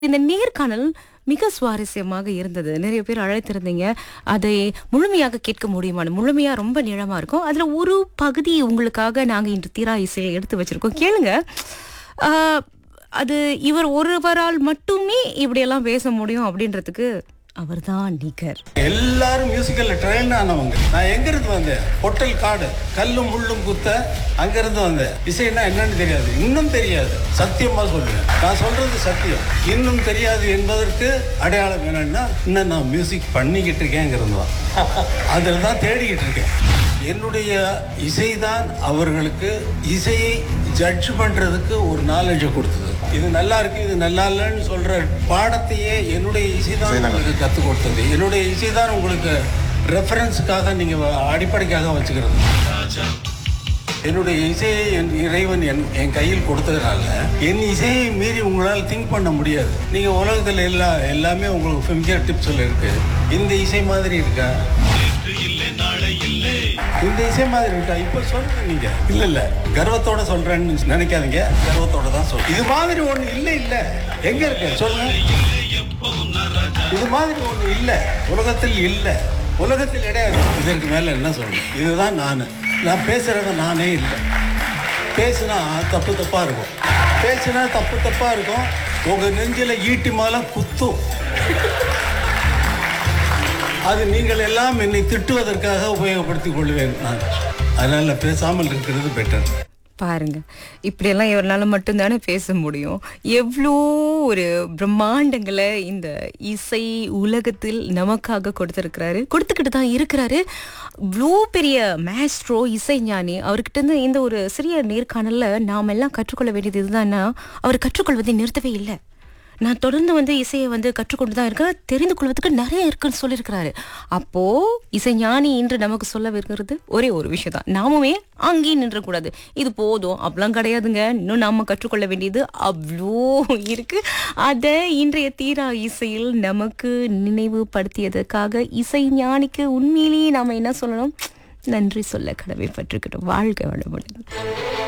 இந்த நேர்காணல் மிக சுவாரஸ்யமாக இருந்தது நிறைய பேர் அழைத்திருந்தீங்க அதை முழுமையாக கேட்க முடியுமான்னு முழுமையா ரொம்ப நீளமா இருக்கும் அதுல ஒரு பகுதி உங்களுக்காக நாங்க இன்று தீரா இசையை எடுத்து வச்சிருக்கோம் கேளுங்க ஆஹ், அது இவர் ஒருவரால் மட்டுமே இப்படியெல்லாம் பேச முடியும் அப்படின்றதுக்கு அவர்தான் நிகர் எல்லாரும் மியூசிக்கல்ல ட்ரெயின் ஆனவங்க நான் எங்க இருந்து வந்தேன் பொட்டல் காடு கல்லும் முள்ளும் குத்த அங்க இருந்து வந்தேன் இசைன்னா என்னன்னு தெரியாது இன்னும் தெரியாது சத்தியமா சொல்லுவேன் நான் சொல்றது சத்தியம் இன்னும் தெரியாது என்பதற்கு அடையாளம் என்னன்னா இன்னும் நான் மியூசிக் பண்ணிக்கிட்டு இருக்கேங்கிறது தான் அதில் தான் தேடிக்கிட்டு இருக்கேன் என்னுடைய இசைதான் அவர்களுக்கு இசையை ஜட்ஜ் பண்றதுக்கு ஒரு நாலேஜை கொடுத்தது இது நல்லா இருக்கு இது நல்லா இல்லைன்னு சொல்ற பாடத்தையே என்னுடைய இசைதான் உங்களுக்கு கற்றுக் கொடுத்தது என்னுடைய இசைதான் உங்களுக்கு ரெஃபரன்ஸுக்காக நீங்க வ- அடிப்படைக்காக வச்சுக்கிறது என்னுடைய இசையை என் இறைவன் என் என் கையில் கொடுத்ததுனால என் இசையை மீறி உங்களால் திங்க் பண்ண முடியாது நீங்க உலகத்தில் எல்லா எல்லாமே உங்களுக்கு ஃபிங்கர் டிப்ஸில் இருக்கு இந்த இசை மாதிரி இருக்கா இந்த இசை மாதிரி இருக்கா இப்ப சொல்லுங்க நீங்க இல்ல இல்ல கர்வத்தோட சொல்றேன்னு நினைக்காதீங்க கர்வத்தோட தான் சொல்றேன் இது மாதிரி ஒண்ணு இல்ல இல்ல எங்க இருக்கு சொல்லுங்க இது மாதிரி ஒண்ணு இல்ல உலகத்தில் இல்ல உலகத்தில் கிடையாது இதற்கு மேல என்ன சொல்லணும் இதுதான் நான் நான் பேசுறது நானே இல்லை பேசுனா தப்பு தப்பா இருக்கும் பேசுனா தப்பு தப்பா இருக்கும் உங்க நெஞ்சில ஈட்டி மாலை குத்தும் அது நீங்கள் எல்லாம் என்னை திட்டுவதற்காக உபயோகப்படுத்திக் கொள்வேன் நான் அதனால பேசாமல் இருக்கிறது பெட்டர் பாருங்க இப்படியெல்லாம் இவரால மட்டும்தானே பேச முடியும் எவ்வளோ ஒரு பிரம்மாண்டங்களை இந்த இசை உலகத்தில் நமக்காக கொடுத்திருக்கிறாரு கொடுத்துக்கிட்டு தான் இருக்கிறாரு இவ்வளோ பெரிய மேஸ்ட்ரோ இசைஞானி அவர்கிட்ட இருந்து இந்த ஒரு சிறிய நேர்காணல்ல நாம் எல்லாம் கற்றுக்கொள்ள வேண்டியது இதுதான்னா அவர் கற்றுக்கொள்வதை நிறுத்தவே இல்லை நான் தொடர்ந்து வந்து இசையை வந்து கற்றுக்கொண்டு தான் இருக்கேன் தெரிந்து கொள்வதற்கு நிறைய இருக்குன்னு சொல்லியிருக்கிறாரு அப்போ இசை ஞானி இன்று நமக்கு சொல்ல வருகிறது ஒரே ஒரு விஷயம் தான் நாமுமே அங்கேயே நின்றக்கூடாது இது போதும் அப்படிலாம் கிடையாதுங்க இன்னும் நாம கற்றுக்கொள்ள வேண்டியது அவ்வளோ இருக்கு அதை இன்றைய தீரா இசையில் நமக்கு நினைவுபடுத்தியதற்காக இசை ஞானிக்கு உண்மையிலேயே நாம என்ன சொல்லணும் நன்றி சொல்ல கடமைப்பட்டிருக்கட்டும் வாழ்க வளமுடன்